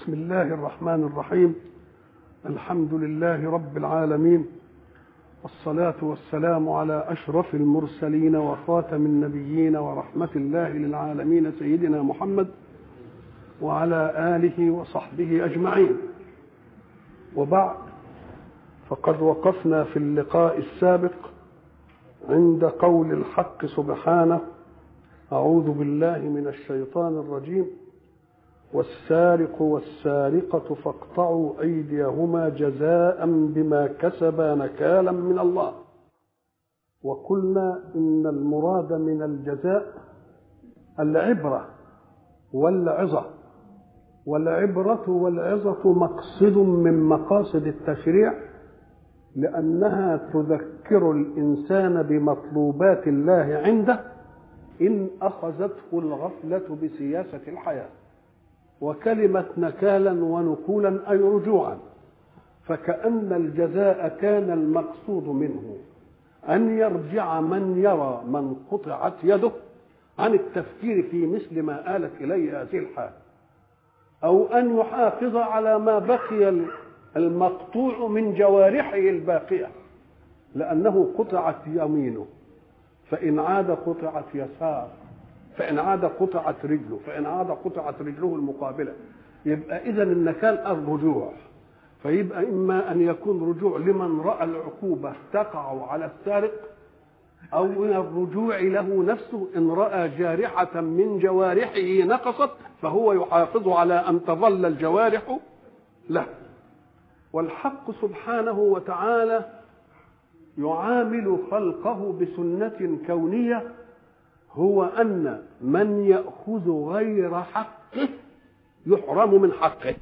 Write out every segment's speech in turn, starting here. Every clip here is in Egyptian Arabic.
بسم الله الرحمن الرحيم الحمد لله رب العالمين والصلاة والسلام على أشرف المرسلين وخاتم النبيين ورحمة الله للعالمين سيدنا محمد وعلى آله وصحبه أجمعين وبعد فقد وقفنا في اللقاء السابق عند قول الحق سبحانه أعوذ بالله من الشيطان الرجيم والسارق والسارقة فاقطعوا أيديهما جزاء بما كسبا نكالا من الله وقلنا إن المراد من الجزاء العبرة والعظة والعبرة والعظة مقصد من مقاصد التشريع لأنها تذكر الإنسان بمطلوبات الله عنده إن أخذته الغفلة بسياسة الحياة وكلمة نكالا ونكولا أي رجوعا فكأن الجزاء كان المقصود منه أن يرجع من يرى من قطعت يده عن التفكير في مثل ما آلت إليه هذه الحال أو أن يحافظ على ما بقي المقطوع من جوارحه الباقية لأنه قطعت يمينه فإن عاد قطعت يسار فإن عاد قطعت رجله فإن عاد قطعت رجله المقابلة يبقى إذا النكال الرجوع فيبقى إما أن يكون رجوع لمن رأى العقوبة تقع على السارق أو من الرجوع له نفسه إن رأى جارحة من جوارحه نقصت فهو يحافظ على أن تظل الجوارح له والحق سبحانه وتعالى يعامل خلقه بسنة كونية هو أن من يأخذ غير حقه يحرم من حقه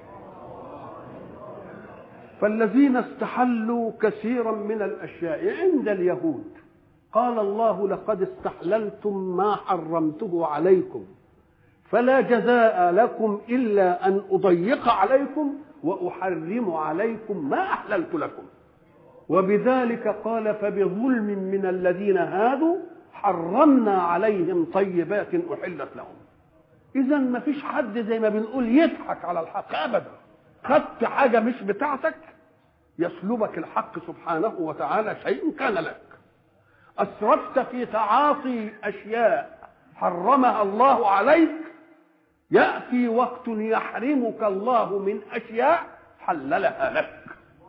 فالذين استحلوا كثيرا من الأشياء عند اليهود قال الله لقد استحللتم ما حرمته عليكم فلا جزاء لكم إلا أن أضيق عليكم وأحرم عليكم ما أحللت لكم وبذلك قال فبظلم من الذين هادوا حرمنا عليهم طيبات احلت لهم اذا ما فيش حد زي ما بنقول يضحك على الحق ابدا خدت حاجه مش بتاعتك يسلبك الحق سبحانه وتعالى شيء كان لك اسرفت في تعاطي اشياء حرمها الله عليك ياتي وقت يحرمك الله من اشياء حللها لك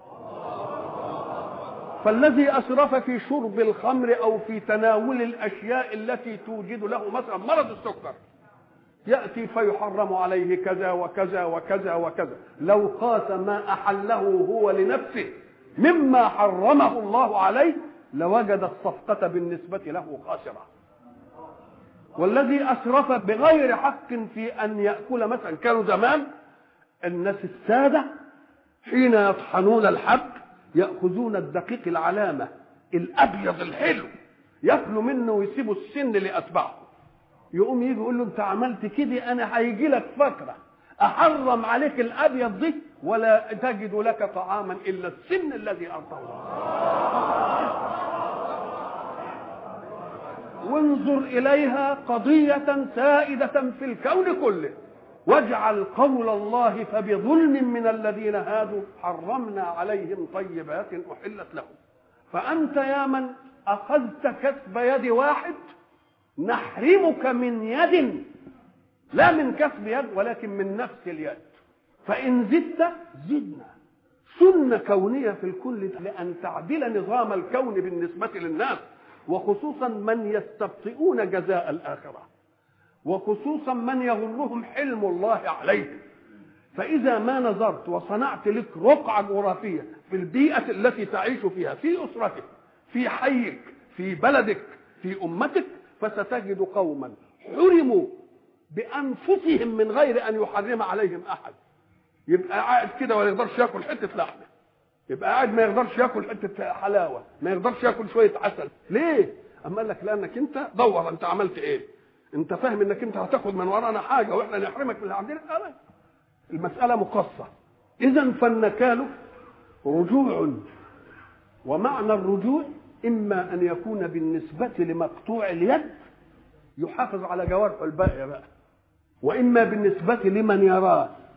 فالذي اسرف في شرب الخمر او في تناول الاشياء التي توجد له مثلا مرض السكر ياتي فيحرم عليه كذا وكذا وكذا وكذا لو قاس ما احله هو لنفسه مما حرمه الله عليه لوجد الصفقه بالنسبه له خاسره والذي اسرف بغير حق في ان ياكل مثلا كانوا زمان الناس الساده حين يطحنون الحب ياخذون الدقيق العلامه الابيض الحلو ياكلوا منه ويسيبوا السن لاتباعه يقوم يجي يقول له انت عملت كده انا هيجي لك فتره احرم عليك الابيض دي ولا تجد لك طعاما الا السن الذي ارضاه وانظر اليها قضيه سائده في الكون كله واجعل قول الله فبظلم من الذين هادوا حرمنا عليهم طيبات احلت لهم فانت يا من اخذت كسب يد واحد نحرمك من يد لا من كسب يد ولكن من نفس اليد فان زدت زدنا سنه كونيه في الكل لان تعدل نظام الكون بالنسبه للناس وخصوصا من يستبطئون جزاء الاخره وخصوصا من يغرهم حلم الله عليك فإذا ما نظرت وصنعت لك رقعة جغرافية في البيئة التي تعيش فيها في أسرتك في حيك في بلدك في أمتك فستجد قوما حرموا بأنفسهم من غير أن يحرم عليهم أحد يبقى قاعد كده ولا يقدرش ياكل حتة لحمة يبقى قاعد ما يقدرش ياكل حتة حلاوة ما يقدرش ياكل شوية عسل ليه؟ أما قال لك لأنك أنت دور أنت عملت إيه؟ انت فاهم انك انت هتاخد من ورانا حاجه واحنا نحرمك من اللي عندنا لا المساله مقصه اذا فالنكال رجوع ومعنى الرجوع اما ان يكون بالنسبه لمقطوع اليد يحافظ على جوارحه الباقيه بقى واما بالنسبه لمن يراه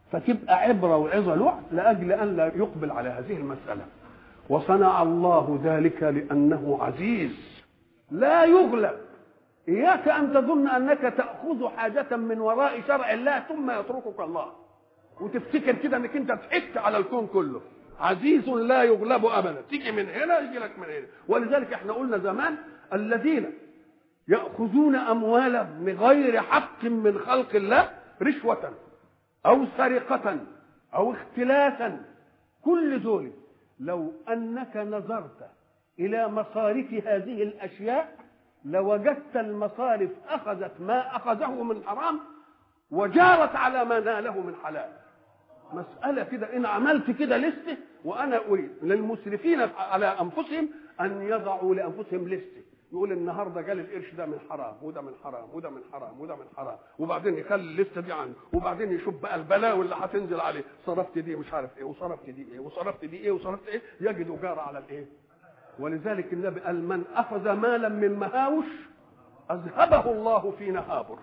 فتبقى عبرة وعظة له لأجل أن لا يقبل على هذه المسألة وصنع الله ذلك لأنه عزيز لا يغلب إياك أن تظن أنك تأخذ حاجة من وراء شرع الله ثم يتركك الله وتفتكر كده أنك أنت ضحكت على الكون كله عزيز لا يغلب أبدا تيجي من هنا يجي لك من هنا ولذلك احنا قلنا زمان الذين يأخذون أموالهم بغير حق من خلق الله رشوة أو سرقة أو اختلاسا كل ذلك لو انك نظرت الى مصارف هذه الاشياء لوجدت المصارف اخذت ما اخذه من حرام وجارت على ما ناله من حلال مساله كده ان عملت كده لسته وانا اريد للمسرفين على انفسهم ان يضعوا لانفسهم لسته يقول النهارده جالي القرش ده من حرام وده من حرام وده من حرام وده من حرام وبعدين يخلي الليسته دي عنه وبعدين يشوف بقى البلاوي اللي هتنزل عليه صرفت دي مش عارف ايه وصرفت دي ايه وصرفت دي ايه وصرفت ايه يجد جار على الايه ولذلك النبي قال من اخذ مالا من مهاوش اذهبه الله في نهابر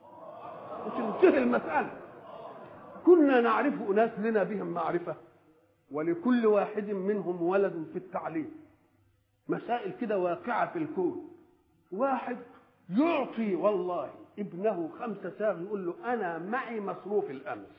وتنتهي المساله كنا نعرف اناس لنا بهم معرفه ولكل واحد منهم ولد في التعليم مسائل كده واقعة في الكون واحد يعطي والله ابنه خمسة ساغ يقول له أنا معي مصروف الأمس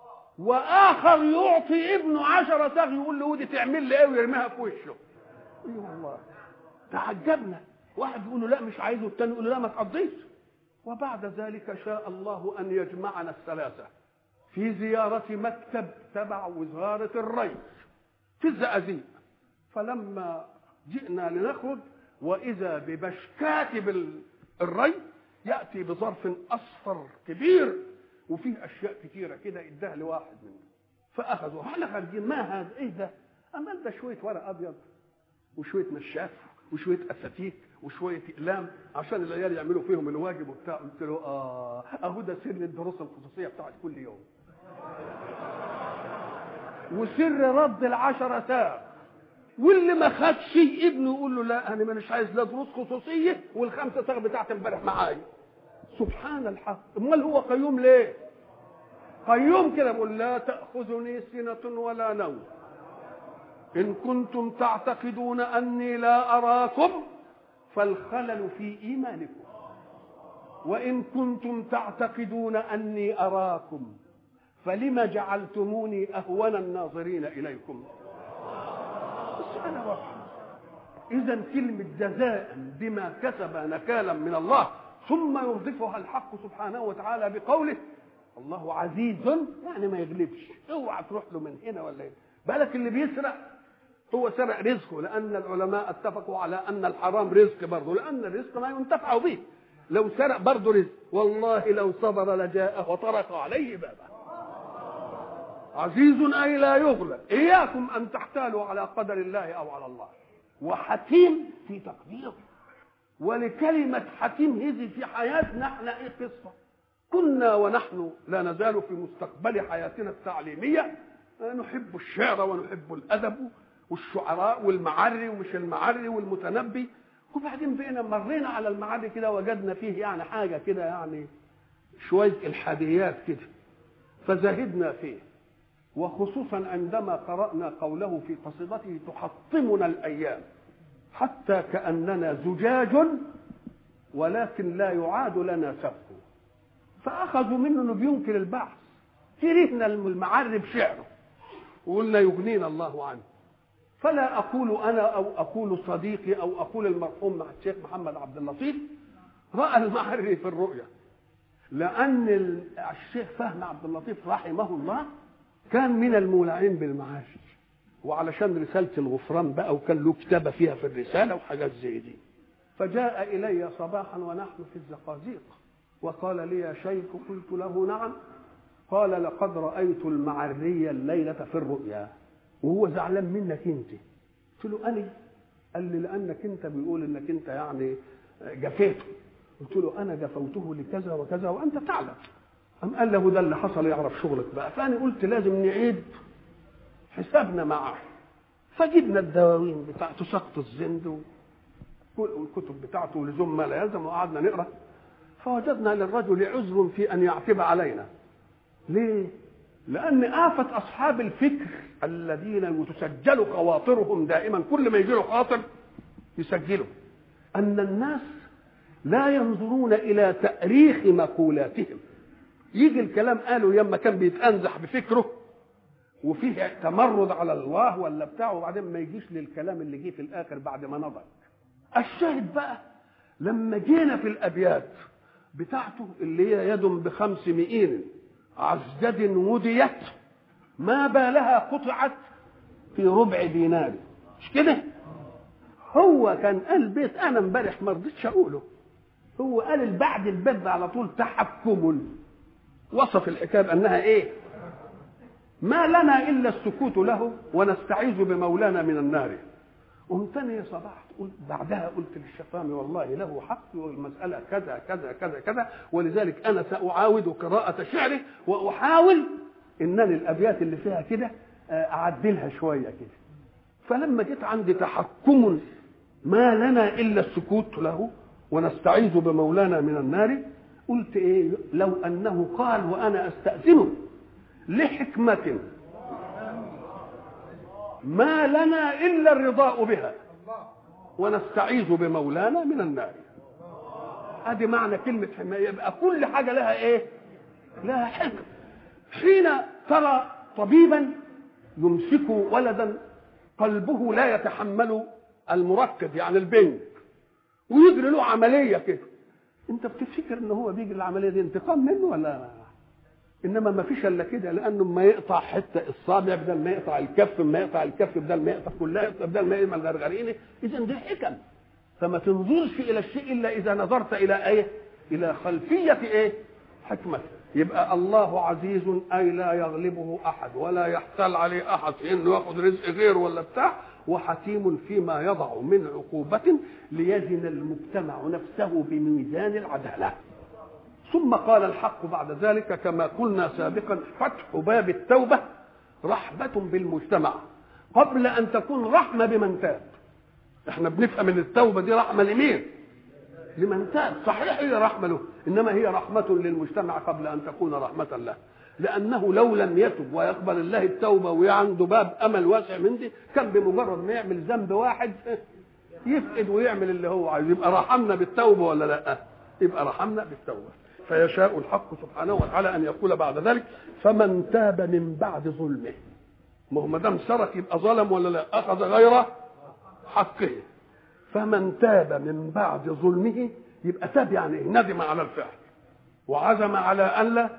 وآخر يعطي ابنه عشرة ساغ يقول له ودي تعمل لي إيه ويرميها في وشه أي والله تعجبنا واحد يقول له لا مش عايزه الثاني يقول له لا ما تقضيش وبعد ذلك شاء الله أن يجمعنا الثلاثة في زيارة مكتب تبع وزارة الري في الزقازيق فلما جئنا لنخرج واذا ببشكات الري ياتي بظرف اصفر كبير وفيه اشياء كثيره كده اداها لواحد منهم فاخذوا احنا خارجين ما هذا ايه ده؟ اما ده شويه ورق ابيض وشويه نشاف وشويه اساتيك وشويه اقلام عشان العيال يعملوا فيهم الواجب وبتاع قلت له اه اهو ده سر الدروس الخصوصيه بتاعت كل يوم وسر رد العشرة ساعة واللي ما خدش ابنه يقول له لا انا مش عايز لا دروس خصوصيه والخمسه ساعه بتاعت امبارح معايا سبحان الحق امال هو قيوم ليه قيوم كده بيقول لا تاخذني سنه ولا نوم ان كنتم تعتقدون اني لا اراكم فالخلل في ايمانكم وان كنتم تعتقدون اني اراكم فلم جعلتموني اهون الناظرين اليكم مسألة واضحة إذا كلمة جزاء بما كسب نكالا من الله ثم يضيفها الحق سبحانه وتعالى بقوله الله عزيز يعني ما يغلبش اوعى تروح له من هنا ولا هنا بالك اللي بيسرق هو سرق رزقه لأن العلماء اتفقوا على أن الحرام رزق برضه لأن الرزق ما ينتفع به لو سرق برضه رزق والله لو صبر لجاءه وطرق عليه بابه عزيز أي لا يغلب إياكم أن تحتالوا على قدر الله أو على الله وحكيم في تقديره ولكلمة حكيم هذه في حياتنا احنا ايه قصة كنا ونحن لا نزال في مستقبل حياتنا التعليمية نحب الشعر ونحب الأدب والشعراء والمعري ومش المعري والمتنبي وبعدين بقينا مرينا على المعري كده وجدنا فيه يعني حاجة كده يعني شوية الحاديات كده فزهدنا فيه وخصوصا عندما قرأنا قوله في قصيدته تحطمنا الأيام حتى كأننا زجاج ولكن لا يعاد لنا سبق فأخذوا منه أنه بينكر البعث كرهنا المعرب شعره وقلنا يغنينا الله عنه فلا أقول أنا أو أقول صديقي أو أقول المرحوم مع الشيخ محمد عبد اللطيف رأى المعري في الرؤيا لأن الشيخ فهم عبد اللطيف رحمه الله كان من المولعين بالمعاشر وعلشان رسالة الغفران بقى وكان له كتابة فيها في الرسالة وحاجات زي دي فجاء إلي صباحا ونحن في الزقازيق وقال لي يا شيخ قلت له نعم قال لقد رأيت المعرية الليلة في الرؤيا وهو زعلان منك انت قلت له أنا قال لي لأنك انت بيقول انك انت يعني جفيته قلت له أنا جفوته لكذا وكذا وأنت تعلم أم قال له ده اللي حصل يعرف شغلك بقى فأنا قلت لازم نعيد حسابنا معه فجبنا الدواوين بتاعته سقط الزند والكتب بتاعته ولزوم ما لا يلزم وقعدنا نقرا فوجدنا للرجل عذر في ان يعتب علينا ليه؟ لأن آفة أصحاب الفكر الذين تسجل خواطرهم دائما كل ما يجي له خاطر يسجله أن الناس لا ينظرون إلى تأريخ مقولاتهم يجي الكلام قالوا يما كان بيتأنزح بفكره وفيه تمرد على الله ولا بتاع وبعدين ما يجيش للكلام اللي جه في الآخر بعد ما نضج الشاهد بقى لما جينا في الأبيات بتاعته اللي هي يد بخمس مئين عزجد وديت ما بالها قطعت في ربع دينار مش كده هو كان قال بيت انا امبارح ما رضيتش اقوله هو قال بعد البيت على طول تحكم وصف الحكايه بانها ايه ما لنا الا السكوت له ونستعيذ بمولانا من النار قمت انا صباحت قلت بعدها قلت للشيطان والله له حق والمساله كذا كذا كذا كذا ولذلك انا ساعاود قراءه شعره واحاول انني الابيات اللي فيها كده اعدلها شويه كده فلما جيت عندي تحكم ما لنا الا السكوت له ونستعيذ بمولانا من النار قلت ايه لو انه قال وانا استاذنه لحكمه ما لنا الا الرضاء بها ونستعيذ بمولانا من النار ادي معنى كلمه حمايه يبقى كل حاجه لها ايه لها حكم حين ترى طبيبا يمسك ولدا قلبه لا يتحمل المركز يعني البنج ويجري له عمليه كده انت بتفتكر ان هو بيجري العمليه دي انتقام منه ولا انما ما فيش الا كده لانه ما يقطع حته الصابع بدل ما يقطع الكف ما يقطع الكف بدل ما يقطع كلها بدل ما يعمل غرغرينه اذا دي حكم فما تنظرش الى الشيء الا اذا نظرت الى ايه الى خلفيه ايه حكمته يبقى الله عزيز اي لا يغلبه احد ولا يحتال عليه احد في انه ياخذ رزق غيره ولا بتاع وحكيم فيما يضع من عقوبة ليزن المجتمع نفسه بميزان العدالة ثم قال الحق بعد ذلك كما قلنا سابقا فتح باب التوبة رحمة بالمجتمع قبل أن تكون رحمة بمن تاب احنا بنفهم ان التوبة دي رحمة لمين لمن تاب صحيح هي رحمة له إنما هي رحمة للمجتمع قبل أن تكون رحمة له لأنه لو لم يتب ويقبل الله التوبة وعنده باب أمل واسع من دي كان بمجرد ما يعمل ذنب واحد يفقد ويعمل اللي هو عايز يبقى رحمنا بالتوبة ولا لا يبقى رحمنا بالتوبة فيشاء الحق سبحانه وتعالى أن يقول بعد ذلك فمن تاب من بعد ظلمه ما هو ما دام سرق يبقى ظلم ولا لا أخذ غير حقه فمن تاب من بعد ظلمه يبقى تاب يعني ندم على الفعل وعزم على أن لا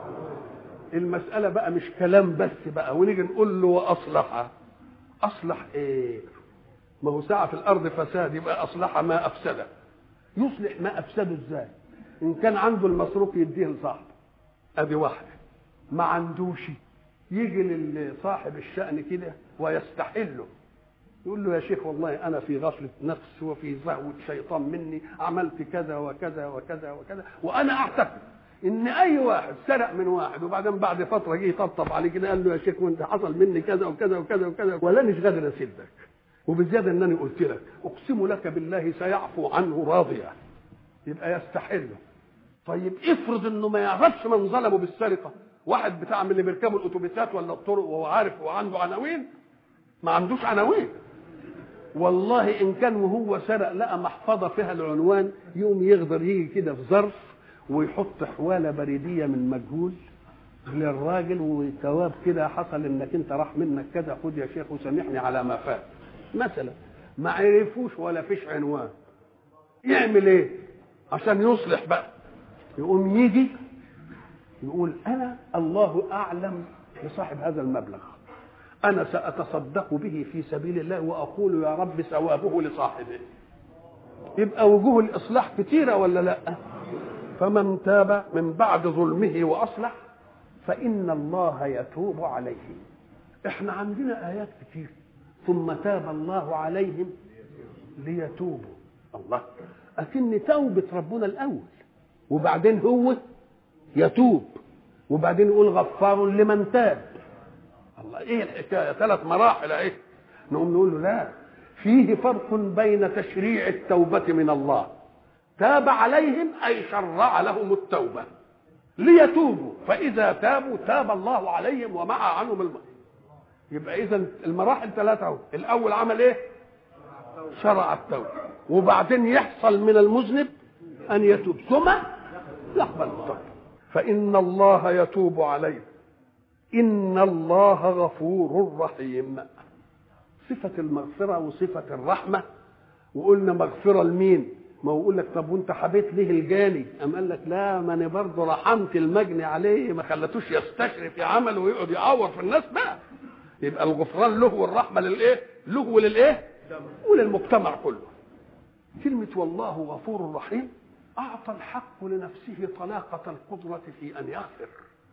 المسألة بقى مش كلام بس بقى ونيجي نقول له وأصلح أصلح إيه؟ ما هو ساعة في الأرض فساد يبقى أصلح ما أفسده يصلح ما أفسده إزاي؟ إن كان عنده المصروف يديه لصاحبه أدي واحدة ما عندوش يجي لصاحب الشأن كده ويستحله يقول له يا شيخ والله انا في غفله نفس وفي زهوه شيطان مني عملت كذا وكذا وكذا وكذا وانا اعتقد ان اي واحد سرق من واحد وبعدين بعد فتره جه يطبطب عليه كده قال له يا شيخ وانت حصل مني كذا وكذا وكذا وكذا ولا مش قادر اسدك وبالزياده انني قلت لك اقسم لك بالله سيعفو عنه راضيا يبقى يستحله طيب افرض انه ما يعرفش من ظلمه بالسرقه واحد بتاع من اللي بيركبوا الاتوبيسات ولا الطرق وهو عارف وعنده عناوين ما عندوش عناوين والله ان كان وهو سرق لقى محفظه فيها العنوان يوم يقدر يجي كده في ظرف ويحط حواله بريديه من مجهول للراجل وثواب كده حصل انك انت راح منك كذا خد يا شيخ وسامحني على ما فات مثلا ما عرفوش ولا فيش عنوان يعمل ايه عشان يصلح بقى يقوم يجي يقول انا الله اعلم بصاحب هذا المبلغ انا ساتصدق به في سبيل الله واقول يا رب ثوابه لصاحبه يبقى وجوه الاصلاح كتيره ولا لا فمن تاب من بعد ظلمه واصلح فان الله يتوب عليه احنا عندنا ايات كتير ثم تاب الله عليهم ليتوبوا الله اكن توبه ربنا الاول وبعدين هو يتوب وبعدين يقول غفار لمن تاب الله ايه الحكايه ثلاث مراحل اهي نقوم نقول له لا فيه فرق بين تشريع التوبه من الله تاب عليهم اي شرع لهم التوبه ليتوبوا فاذا تابوا تاب الله عليهم ومع عنهم الم... يبقى اذا المراحل ثلاثه اهو الاول عمل ايه شرع التوبه وبعدين يحصل من المذنب ان يتوب ثم يقبل التوبه فان الله يتوب عليه ان الله غفور رحيم صفه المغفره وصفه الرحمه وقلنا مغفره لمين ما هو يقول لك طب وانت حبيت ليه الجاني ام قال لك لا ما انا برضه رحمت المجني عليه ما خلتوش يستشرف يعمل ويقعد يعور في الناس بقى يبقى الغفران له والرحمه للايه له وللايه وللمجتمع كله كلمه والله غفور رحيم اعطى الحق لنفسه طلاقه القدره في ان يغفر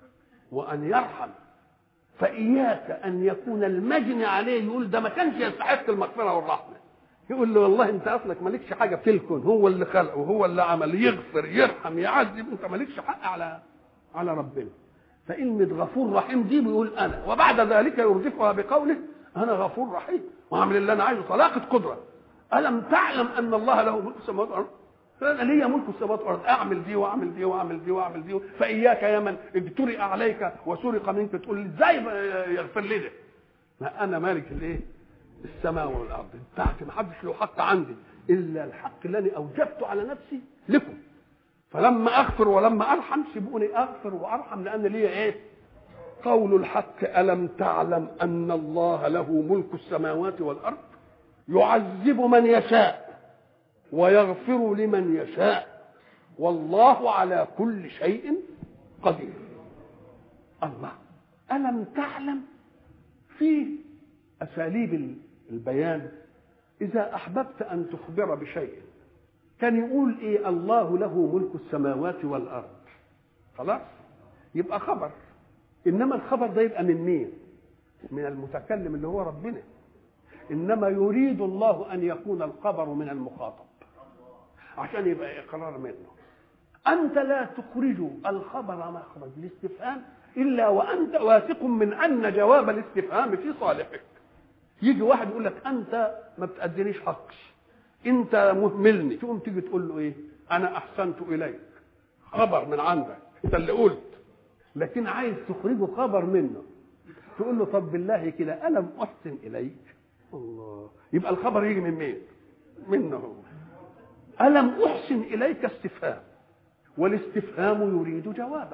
وان يرحم فاياك ان يكون المجني عليه يقول ده ما كانش يستحق المغفره والرحمه يقول له والله انت اصلك مالكش حاجه في الكون هو اللي خلقه وهو اللي عمل يغفر يرحم يعذب انت مالكش حق على على ربنا فكلمة غفور رحيم دي بيقول انا وبعد ذلك يردفها بقوله انا غفور رحيم واعمل اللي انا عايزه طلاقه قدره الم تعلم ان الله له ملك السماوات والارض فانا ليا ملك السماوات والارض اعمل دي واعمل دي واعمل دي واعمل دي فاياك يا من اجترئ عليك وسرق منك تقول لي ازاي يغفر لي ده ما انا مالك الايه السماء والارض بتاعتي ما حدش له حق عندي الا الحق الذي اوجبته على نفسي لكم فلما اغفر ولما ارحم سيبوني اغفر وارحم لان لي ايه قول الحق الم تعلم ان الله له ملك السماوات والارض يعذب من يشاء ويغفر لمن يشاء والله على كل شيء قدير الله الم تعلم في اساليب البيان اذا احببت ان تخبر بشيء كان يقول ايه الله له ملك السماوات والارض خلاص يبقى خبر انما الخبر ده يبقى من مين من المتكلم اللي هو ربنا انما يريد الله ان يكون الخبر من المخاطب عشان يبقى اقرار منه انت لا تخرج الخبر مخرج الاستفهام الا وانت واثق من ان جواب الاستفهام في صالحك يجي واحد يقول لك انت ما بتأدينيش حقي انت مهملني تقوم تيجي تقول له ايه انا احسنت اليك خبر من عندك انت اللي قلت لكن عايز تخرجه خبر منه تقول له طب بالله كده الم احسن اليك الله يبقى الخبر يجي من مين منه هو الم احسن اليك استفهام والاستفهام يريد جوابه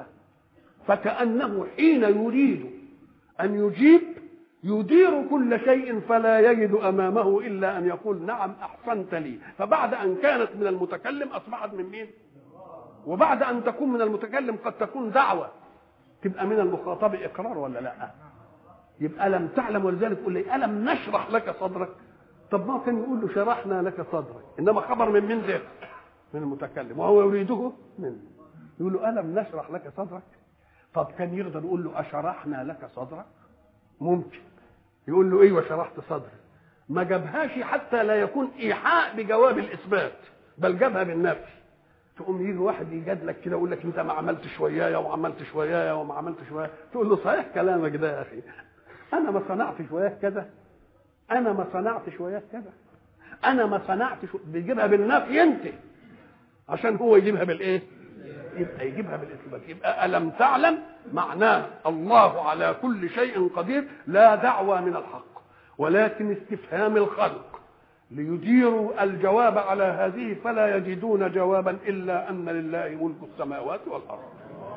فكانه حين يريد ان يجيب يدير كل شيء فلا يجد امامه الا ان يقول نعم احسنت لي فبعد ان كانت من المتكلم اصبحت من مين وبعد ان تكون من المتكلم قد تكون دعوه تبقى من المخاطب اقرار ولا لا يبقى لم تعلم ولذلك قل لي الم نشرح لك صدرك طب ما كان يقول له شرحنا لك صدرك انما خبر من من ده من المتكلم وهو يريده منه يقول له الم نشرح لك صدرك طب كان يقدر يقول له اشرحنا لك صدرك ممكن يقول له ايوه شرحت صدري ما جابهاش حتى لا يكون ايحاء بجواب الاثبات بل جابها بالنفي تقوم يجي واحد يجادلك كده يقول لك انت ما عملتش ويايا وما عملتش ويايا وما عملتش ويايا تقول له صحيح كلامك ده يا اخي انا ما صنعتش وياك كذا انا ما صنعتش وياك كذا انا ما صنعتش بيجيبها بالنفي انت عشان هو يجيبها بالايه يبقى يجيبها بالاثبات يبقى الم تعلم معناه الله على كل شيء قدير لا دعوى من الحق ولكن استفهام الخلق ليديروا الجواب على هذه فلا يجدون جوابا الا ان لله ملك السماوات والارض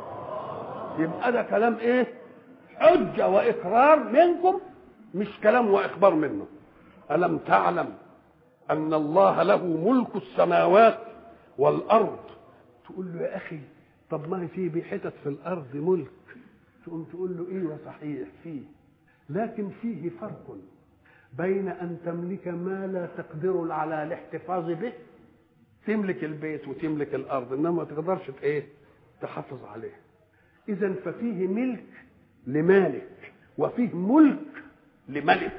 يبقى ده كلام ايه حجه واقرار منكم مش كلام واخبار منه الم تعلم ان الله له ملك السماوات والارض تقول له يا اخي طب ما في بحتت في الارض ملك تقوم تقول له ايوه صحيح فيه لكن فيه فرق بين ان تملك ما لا تقدر على الاحتفاظ به تملك البيت وتملك الارض انما ما تقدرش ايه تحافظ عليه اذا ففيه ملك لمالك وفيه ملك لملك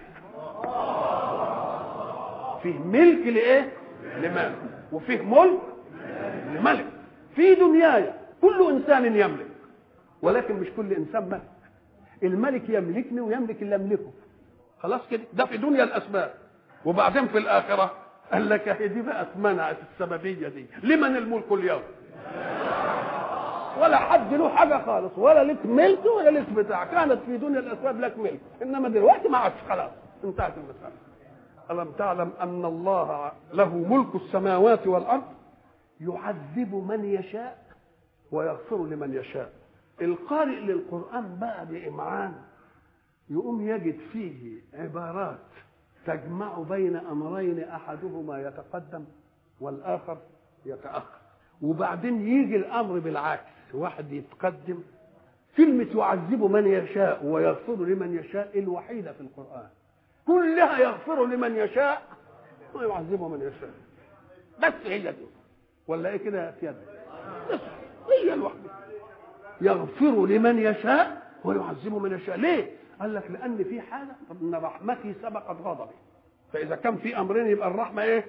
فيه ملك لايه لمالك وفيه ملك لملك في دنياي كل انسان يملك ولكن مش كل انسان ملك الملك يملكني ويملك اللي املكه خلاص كده ده في دنيا الاسباب وبعدين في الاخره قال لك هي دي بقى اتمنعت السببيه دي لمن الملك اليوم ولا حد له حاجه خالص ولا لك ملك ولا لك بتاع كانت في دنيا الاسباب لك ملك انما دلوقتي ما عادش خلاص انتهت المساله الم تعلم ان الله له ملك السماوات والارض يعذب من يشاء ويغفر لمن يشاء القارئ للقران بقى بامعان يقوم يجد فيه عبارات تجمع بين امرين احدهما يتقدم والاخر يتاخر وبعدين يجي الامر بالعكس واحد يتقدم كلمة يعذب من يشاء ويغفر لمن يشاء الوحيدة في القرآن كلها يغفر لمن يشاء ويعذب من يشاء بس هي دي ولا ايه كده يا سيادة بس هي الوحدة يغفر لمن يشاء ويعذب من يشاء ليه قال لك لان في حاله ان رحمتي سبقت غضبي فاذا كان في امرين يبقى الرحمه ايه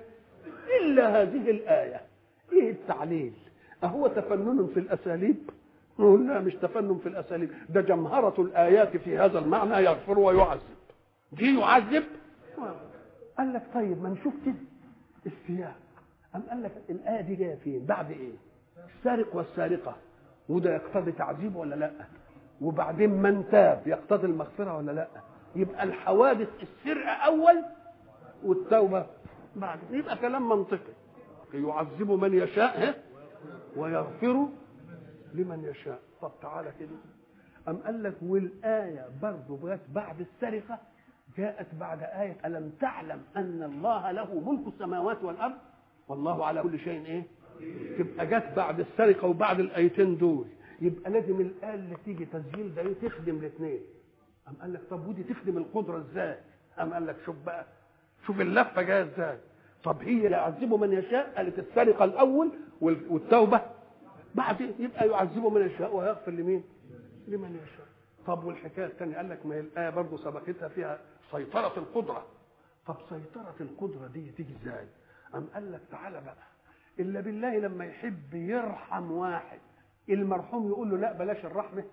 الا هذه الايه ايه التعليل اهو تفنن في الاساليب نقول لا مش تفنن في الاساليب ده جمهره الايات في هذا المعنى يغفر ويعذب دي يعذب قال لك طيب ما نشوف كده السياق أم قال لك الآية دي جاية فين؟ بعد إيه؟ السارق والسارقة وده يقتضي تعذيب ولا لأ؟ وبعدين من تاب يقتضي المغفرة ولا لا يبقى الحوادث السرقة أول والتوبة بعد يبقى كلام منطقي يعذب من يشاء ويغفر لمن يشاء طب تعالى كده أم قال لك والآية برضه بعد السرقة جاءت بعد آية ألم تعلم أن الله له ملك السماوات والأرض والله على كل شيء إيه تبقى جت بعد السرقة وبعد الآيتين دول يبقى لازم الآية اللي تيجي تسجيل ده تخدم الاثنين أم قال لك طب ودي تخدم القدرة ازاي أم قال لك شوف بقى شوف اللفة جاية ازاي طب هي يعذب من يشاء قالت السرقة الأول والتوبة بعد يبقى يعذب من يشاء ويغفر لمين لمن يشاء طب والحكاية الثانية قال لك ما هي الآية برضه سبقتها فيها سيطرة القدرة طب سيطرة القدرة دي تيجي ازاي أم قال لك تعالى بقى إلا بالله لما يحب يرحم واحد المرحوم يقول له لا بلاش الرحمة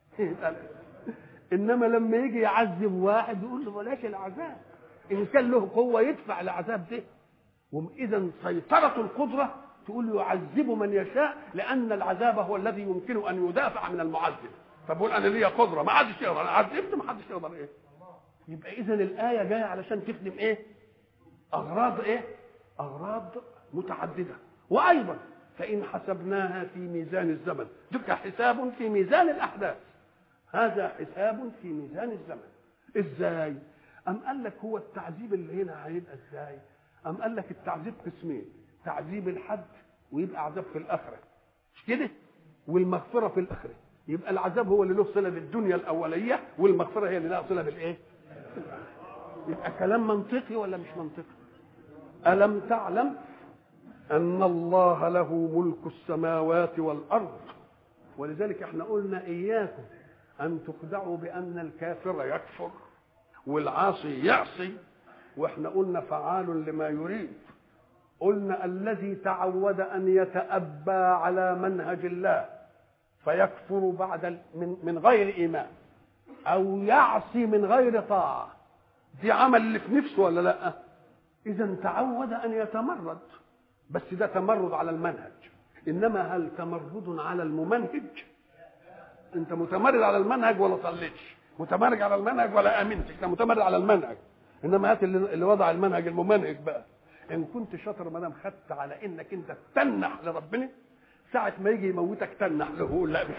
إنما لما يجي يعذب واحد يقول له بلاش العذاب إن كان له قوة يدفع العذاب ده إذا سيطرة القدرة تقول له يعذب من يشاء لأن العذاب هو الذي يمكن أن يدافع من المعذب فبقول أنا ليا قدرة ما حدش يقدر أنا عذبت ما حدش يقدر إيه يبقى إذا الآية جاية علشان تخدم إيه أغراض إيه أغراض متعددة وأيضا فإن حسبناها في ميزان الزمن تلك حساب في ميزان الأحداث هذا حساب في ميزان الزمن إزاي أم قال لك هو التعذيب اللي هنا هيبقى إزاي أم قال لك التعذيب قسمين تعذيب الحد ويبقى عذاب في الآخرة مش كده والمغفرة في الآخرة يبقى العذاب هو اللي له صلة بالدنيا الأولية والمغفرة هي اللي لها صلة بالإيه يبقى كلام منطقي ولا مش منطقي ألم تعلم أن الله له ملك السماوات والأرض ولذلك احنا قلنا إياكم أن تخدعوا بأن الكافر يكفر والعاصي يعصي واحنا قلنا فعال لما يريد قلنا الذي تعود أن يتأبى على منهج الله فيكفر بعد من, من غير إيمان أو يعصي من غير طاعة دي عمل اللي في نفسه ولا لا إذا تعود أن يتمرد بس ده تمرد على المنهج انما هل تمرد على الممنهج انت متمرد على المنهج ولا صليتش متمرد على المنهج ولا امنتش انت متمرد على المنهج انما هات اللي, اللي وضع المنهج الممنهج بقى ان كنت شاطر ما دام خدت على انك انت تنح لربنا ساعة ما يجي يموتك تنح له يقول لا مش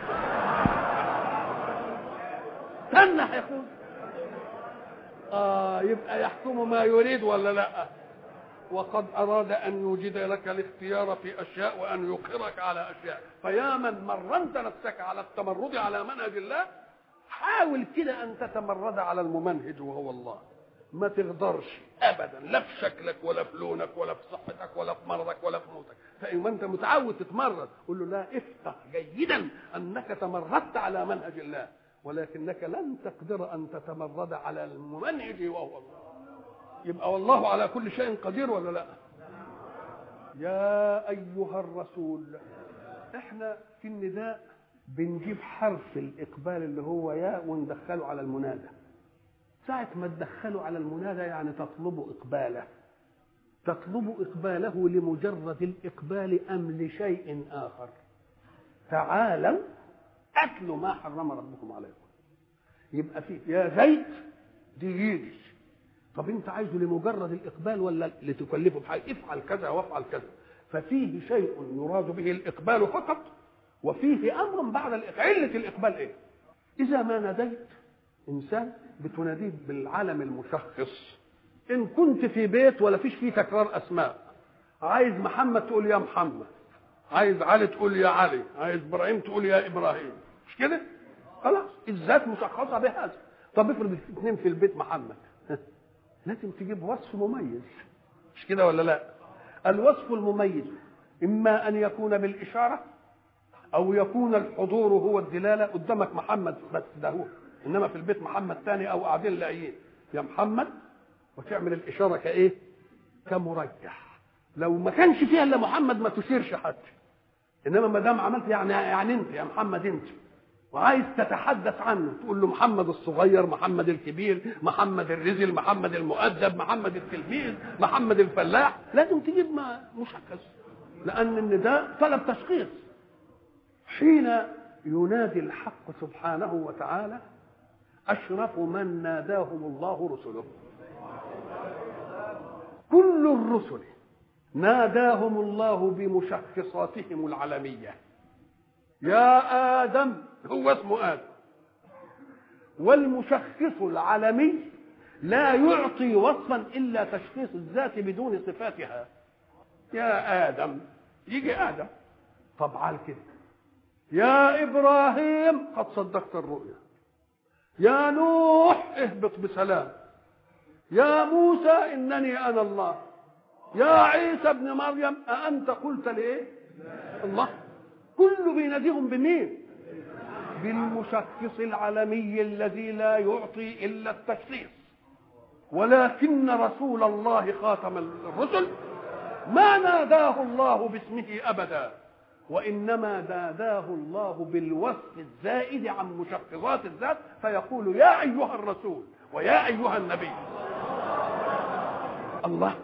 تنح يا اخوي اه يبقى يحكم ما يريد ولا لا وقد أراد أن يوجد لك الاختيار في أشياء وأن يقرك على أشياء فيا من مرنت نفسك على التمرد على منهج الله حاول كده أن تتمرد على الممنهج وهو الله ما تقدرش ابدا لا في شكلك ولا في لونك ولا في صحتك ولا في مرضك ولا في موتك فإن انت متعود تتمرد قول له لا افقه جيدا انك تمردت على منهج الله ولكنك لن تقدر ان تتمرد على الممنهج وهو الله يبقى والله على كل شيء قدير ولا لا يا ايها الرسول احنا في النداء بنجيب حرف الاقبال اللي هو يا وندخله على المنادى ساعة ما تدخله على المنادى يعني تطلب إقباله تطلب إقباله لمجرد الإقبال أم لشيء آخر تعالوا اتلوا ما حرم ربكم عليكم يبقى فيه يا زيد دي يجي طب انت عايزه لمجرد الاقبال ولا لتكلفه بحاجه افعل كذا وافعل كذا ففيه شيء يراد به الاقبال فقط وفيه امر بعد الإقبال. عله الاقبال ايه اذا ما ناديت انسان بتناديه بالعلم المشخص ان كنت في بيت ولا فيش فيه تكرار اسماء عايز محمد تقول يا محمد عايز علي تقول يا علي عايز ابراهيم تقول يا ابراهيم مش كده خلاص الذات مشخصه بهذا طب افرض اثنين في البيت محمد لازم تجيب وصف مميز مش كده ولا لا الوصف المميز اما ان يكون بالاشاره او يكون الحضور هو الدلاله قدامك محمد بس ده هو انما في البيت محمد ثاني او قاعدين لاقيين يا محمد وتعمل الاشاره كايه كمرجح لو ما كانش فيها الا محمد ما تشيرش حد انما ما دام عملت يعني يعني انت يا محمد انت وعايز تتحدث عنه تقول له محمد الصغير محمد الكبير محمد الرزل محمد المؤدب محمد التلميذ محمد الفلاح لازم تجيب ما مشخص لان النداء طلب تشخيص حين ينادي الحق سبحانه وتعالى اشرف من ناداهم الله رسله كل الرسل ناداهم الله بمشخصاتهم العلميه يا ادم هو اسمه ادم والمشخص العلمي لا يعطي وصفا الا تشخيص الذات بدون صفاتها يا ادم يجي ادم طب على كده يا ابراهيم قد صدقت الرؤيا يا نوح اهبط بسلام يا موسى انني انا الله يا عيسى ابن مريم أأنت قلت لإيه؟ الله كله بيناديهم بمين؟ بالمشخص العالمي الذي لا يعطي إلا التشخيص ولكن رسول الله خاتم الرسل ما ناداه الله باسمه أبدا وإنما ناداه الله بالوصف الزائد عن مشخصات الذات فيقول يا أيها الرسول ويا أيها النبي الله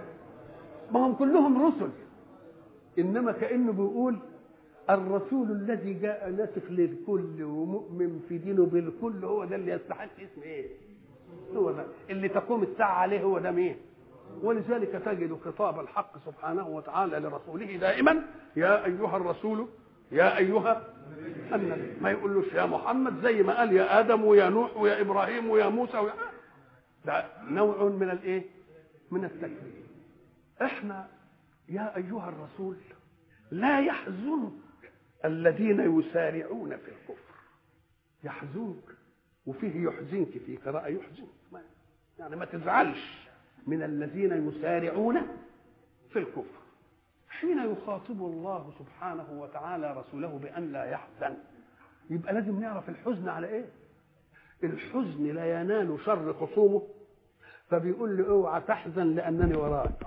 ما هم كلهم رسل انما كانه بيقول الرسول الذي جاء ناسخ للكل ومؤمن في دينه بالكل هو ده اللي يستحق اسم ايه هو ده اللي تقوم الساعه عليه هو ده مين ولذلك تجد خطاب الحق سبحانه وتعالى لرسوله دائما يا ايها الرسول يا ايها النبي ما يقولوش يا محمد زي ما قال يا ادم ويا نوح ويا ابراهيم ويا موسى ويا ده نوع من الايه من التكليف احنا يا ايها الرسول لا يحزنك الذين يسارعون في الكفر يحزنك وفيه يحزنك في قراءة يحزنك يعني ما تزعلش من الذين يسارعون في الكفر حين يخاطب الله سبحانه وتعالى رسوله بأن لا يحزن يبقى لازم نعرف الحزن على ايه الحزن لا ينال شر خصومه فبيقول له اوعى تحزن لانني وراك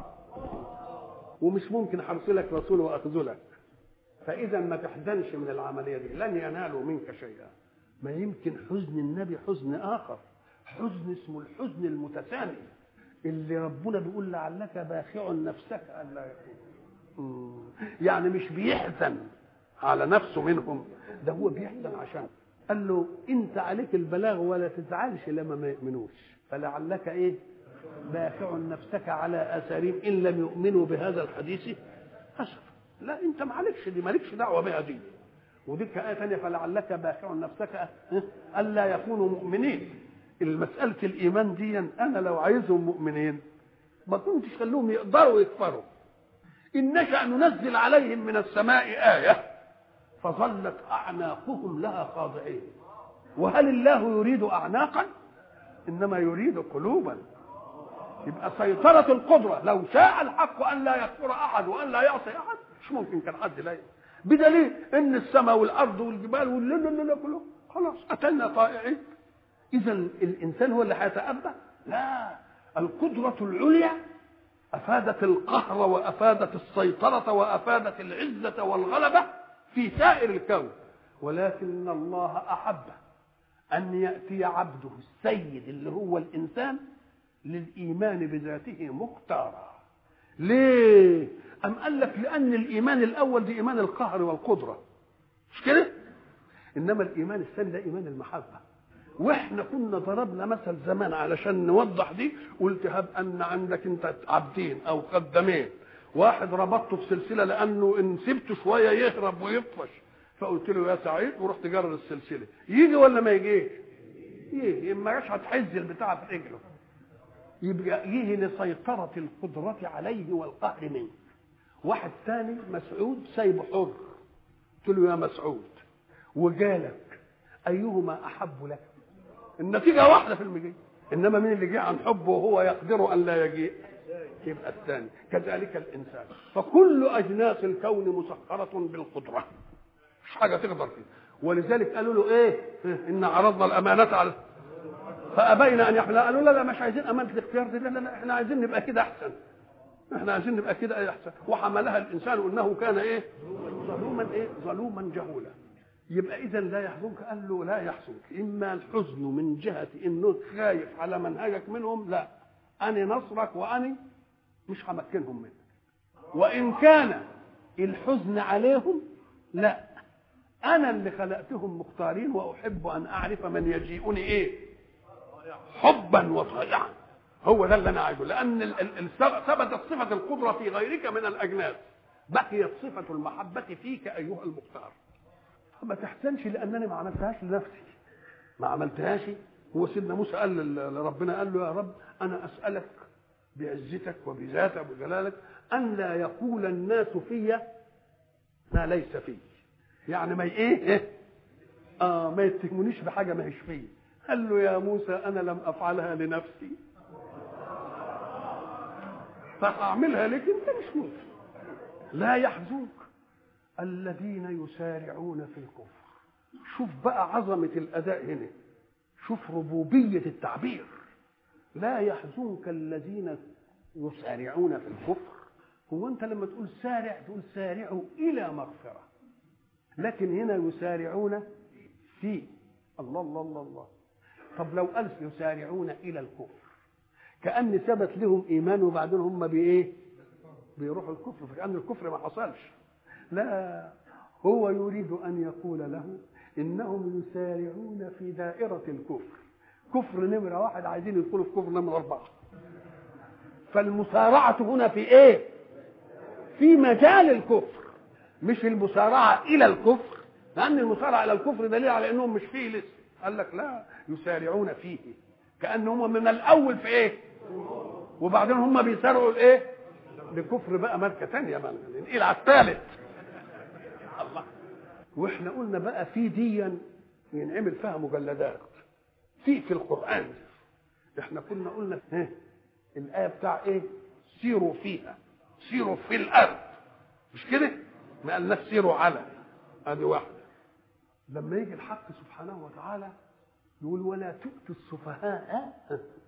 ومش ممكن حرسلك رسول واخذلك فاذا ما تحزنش من العمليه دي لن ينالوا منك شيئا ما يمكن حزن النبي حزن اخر حزن اسمه الحزن المتسامي اللي ربنا بيقول لعلك باخع نفسك الا يكون يعني مش بيحزن على نفسه منهم ده هو بيحزن عشان قال له انت عليك البلاغ ولا تزعلش لما ما يؤمنوش فلعلك ايه باخع نفسك على اثارهم ان لم يؤمنوا بهذا الحديث اسفا لا انت ما عليكش دي مالكش دعوه بها دي ودي آية ثانية فلعلك باخع نفسك ألا يكونوا مؤمنين المسألة الإيمان دي أنا لو عايزهم مؤمنين ما كنتش خلوهم يقدروا يكفروا إن نشأ ننزل عليهم من السماء آية فظلت أعناقهم لها خاضعين وهل الله يريد أعناقا إنما يريد قلوبا يبقى سيطرة القدرة لو شاء الحق أن لا يكفر أحد وأن لا يعصي أحد مش ممكن كان حد لا بدليل ان السماء والارض والجبال والليل كله خلاص قتلنا طائعين اذا الانسان هو اللي هيتأبى لا القدرة العليا افادت القهر وافادت السيطرة وافادت العزة والغلبة في سائر الكون ولكن الله احب ان ياتي عبده السيد اللي هو الانسان للايمان بذاته مختارا ليه أم قال لك لأن الإيمان الأول دي إيمان القهر والقدرة مش كده انما الايمان الثاني ده ايمان المحبه واحنا كنا ضربنا مثل زمان علشان نوضح دي قلت هب ان عندك انت عبدين او خدامين واحد ربطته في سلسله لانه ان سبته شويه يهرب ويطفش فقلت له يا سعيد ورحت جرر السلسله يجي ولا ما يجيش؟ يجي ما جاش هتحز البتاع في رجله يبقى يجي لسيطرة القدرة عليه والقهر منه واحد ثاني مسعود سايبه حر قلت له يا مسعود وجالك أيهما أحب لك النتيجة واحدة في المجيء إنما مين اللي جه عن حبه وهو يقدر أن لا يجيء يبقى الثاني كذلك الإنسان فكل أجناس الكون مسخرة بالقدرة مش حاجة تقدر فيه ولذلك قالوا له إيه إن عرضنا الأمانة على فابين ان يحمل قالوا لا لا مش عايزين امانه الاختيار دي لا لا, لا احنا عايزين نبقى كده احسن احنا عايزين نبقى كده احسن وحملها الانسان انه كان ايه ظلوما ايه ظلوما جهولا يبقى اذا لا يحزنك قال له لا يحزنك اما الحزن من جهه انه خايف على منهجك منهم لا انا نصرك واني مش همكنهم منك وان كان الحزن عليهم لا انا اللي خلقتهم مختارين واحب ان اعرف من يجيئني ايه حبا وطيعا هو ده اللي انا عايزه لان ال- ال- ال- ثبتت صفه القدره في غيرك من الاجناس بقيت صفه المحبه فيك ايها المختار فما تحزنش لانني ما عملتهاش لنفسي ما عملتهاش هو سيدنا موسى قال لل- لربنا قال له يا رب انا اسالك بعزتك وبذاتك وجلالك ان لا يقول الناس في ما ليس في يعني ما ي- ايه إيه؟ اه ما يتهمونيش بحاجه ما هيش فيا قال له يا موسى انا لم افعلها لنفسي فاعملها لك انت مش موسى لا يحزنك الذين يسارعون في الكفر شوف بقى عظمه الاداء هنا شوف ربوبيه التعبير لا يحزنك الذين يسارعون في الكفر هو انت لما تقول سارع تقول سارعوا الى مغفره لكن هنا يسارعون في الله الله الله الله طب لو قال يسارعون الى الكفر كان ثبت لهم ايمان وبعدين هم بايه بيروحوا الكفر فكان الكفر ما حصلش لا هو يريد ان يقول له انهم يسارعون في دائره الكفر كفر نمره واحد عايزين يدخلوا في كفر نمره اربعه فالمسارعه هنا في ايه في مجال الكفر مش المسارعه الى الكفر لان المسارعه الى الكفر دليل على انهم مش فيه لسه قال لك لا يسارعون فيه كانهم من الاول في ايه وبعدين هم بيسارعوا الايه لكفر بقى ماركه ثانيه بقى ننقل على الثالث الله واحنا قلنا بقى في ديا ينعمل فيها مجلدات في في القران احنا كنا قلنا ها الايه بتاع ايه سيروا فيها سيروا في الارض مش كده ما قالناش سيروا على ادي واحده لما يجي الحق سبحانه وتعالى يقول ولا تؤتوا السفهاء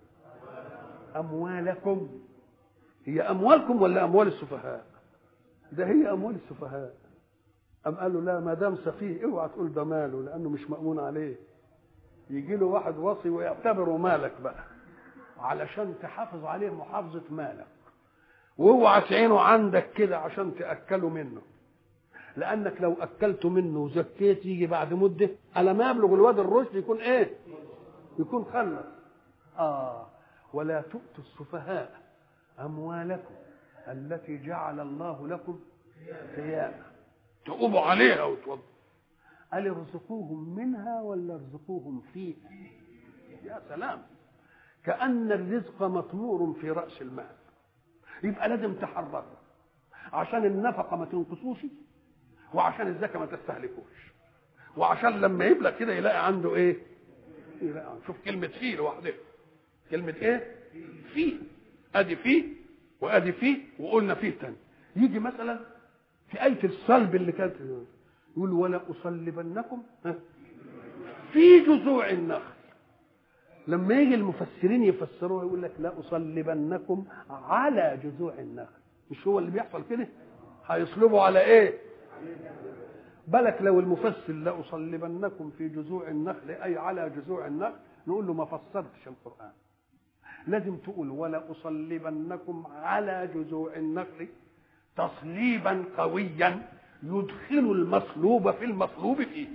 اموالكم هي اموالكم ولا اموال السفهاء ده هي اموال السفهاء ام قالوا لا ما دام سفيه اوعى تقول ده ماله لانه مش مامون عليه يجي له واحد وصي ويعتبره مالك بقى علشان تحافظ عليه محافظه مالك واوعى تعينه عندك كده عشان تاكله منه لانك لو اكلته منه وزكيت يجي بعد مده على ما يبلغ الواد الرشد يكون ايه يكون خلص اه ولا تؤتوا السفهاء اموالكم التي جعل الله لكم قياما تقوموا عليها وتوضوا قال ارزقوهم منها ولا ارزقوهم فيها يا سلام كأن الرزق مطمور في رأس المال يبقى لازم تحركه عشان النفقة ما تنقصوش وعشان الزكاة ما تستهلكوش وعشان لما يبلغ كده يلاقي عنده ايه يلاقي عنده. شوف كلمة فيه لوحدها كلمة ايه فيه ادي فيه وادي فيه وقلنا فيه تاني يجي مثلا في آية الصلب اللي كانت يقول ولا أصلبنكم ها، في جذوع النخل لما يجي المفسرين يفسروها يقول لك لا أصلبنكم على جذوع النخل مش هو اللي بيحصل كده هيصلبوا على ايه بالك لو المفسر لا أصلبنكم في جذوع النخل أي على جذوع النخل نقول له ما فسرتش القرآن لازم تقول ولا أصلبنكم على جذوع النخل تصليبا قويا يدخل المصلوب في المصلوب فيه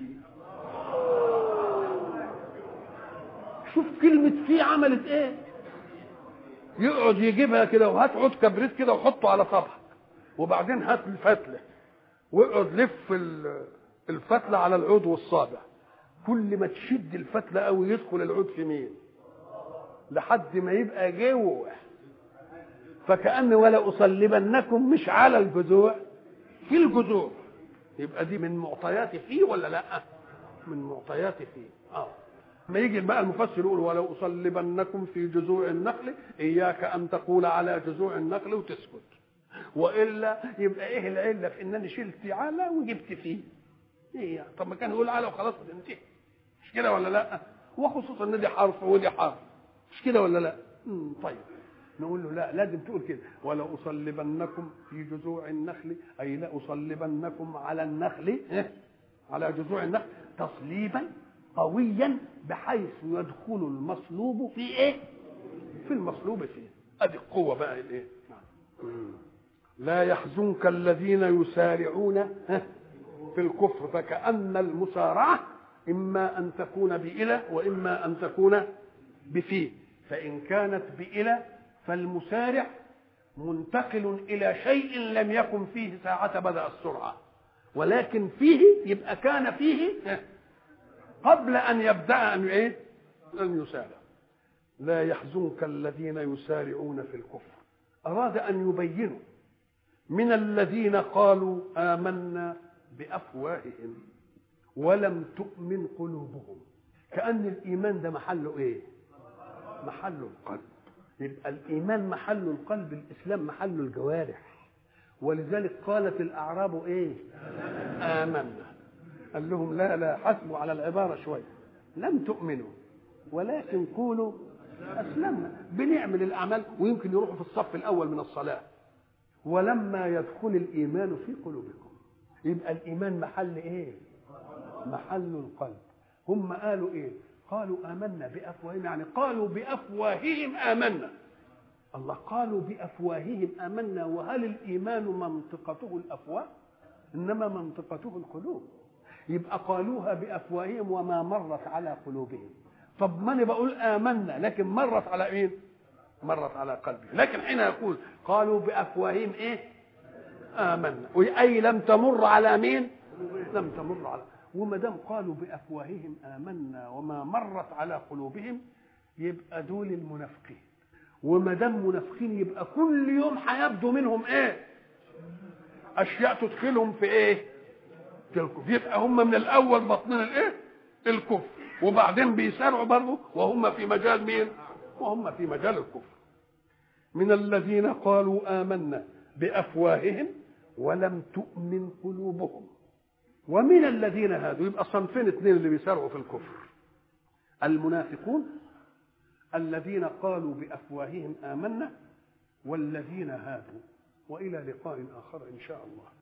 شوف كلمة فيه عملت ايه يقعد يجيبها كده وهات عود كبريت كده وحطه على صبعك وبعدين هات الفتلة واقعد لف الفتلة على العود والصابع كل ما تشد الفتلة قوي يدخل العود في مين لحد ما يبقى جوه فكأن ولا أصلبنكم مش على الجذوع في الجذوع يبقى دي من معطيات فيه ولا لا من معطيات فيه اه ما يجي بقى المفسر يقول ولو أصلبنكم في جذوع النخل إياك أن تقول على جذوع النخل وتسكت وإلا يبقى إيه العلة في إنني شلت على وجبت فيه إيه يعني. طب ما كان يقول على وخلاص انتهي مش كده ولا لا وخصوصا ان دي حرف ودي حرف مش كده ولا لا مم. طيب نقول له لا لازم تقول كده ولا أصلبنكم في جذوع النخل أي لا أصلبنكم على النخل على جذوع النخل تصليبا قويا بحيث يدخل المصلوب في ايه في المصلوب فيه ادي القوة بقى الايه لا يحزنك الذين يسارعون في الكفر فكأن المسارعة إما أن تكون بإلى وإما أن تكون بفيه فإن كانت بإلى فالمسارع منتقل إلى شيء لم يكن فيه ساعة بدأ السرعة ولكن فيه يبقى كان فيه قبل أن يبدأ أن إيه؟ أن يسارع لا يحزنك الذين يسارعون في الكفر أراد أن يبينوا من الذين قالوا آمنا بأفواههم ولم تؤمن قلوبهم كأن الإيمان ده محله إيه؟ محله القلب يبقى الإيمان محله القلب الإسلام محله الجوارح ولذلك قالت الأعراب إيه؟ آمنا قال لهم لا لا حسبوا على العبارة شوية لم تؤمنوا ولكن قولوا أسلمنا بنعمل الأعمال ويمكن يروحوا في الصف الأول من الصلاة ولما يدخل الإيمان في قلوبكم يبقى الإيمان محل إيه؟ محل القلب هم قالوا إيه؟ قالوا آمنا بأفواههم يعني قالوا بأفواههم آمنا الله قالوا بأفواههم آمنا وهل الإيمان منطقته الأفواه؟ إنما منطقته القلوب يبقى قالوها بافواههم وما مرت على قلوبهم طب ما انا بقول امنا لكن مرت على مين مرت على قلبي لكن حين يقول قالوا بافواههم ايه امنا اي لم تمر على مين لم تمر على وما دام قالوا بافواههم امنا وما مرت على قلوبهم يبقى دول المنافقين وما دام منافقين يبقى كل يوم هيبدو منهم ايه اشياء تدخلهم في ايه الكفر يبقى هم من الاول باطنين الايه الكفر وبعدين بيسارعوا برضه وهم في مجال مين وهم في مجال الكفر من الذين قالوا آمنا بأفواههم ولم تؤمن قلوبهم ومن الذين هادوا يبقى صنفين اثنين اللي بيسارعوا في الكفر المنافقون الذين قالوا بأفواههم آمنا والذين هادوا وإلى لقاء آخر إن شاء الله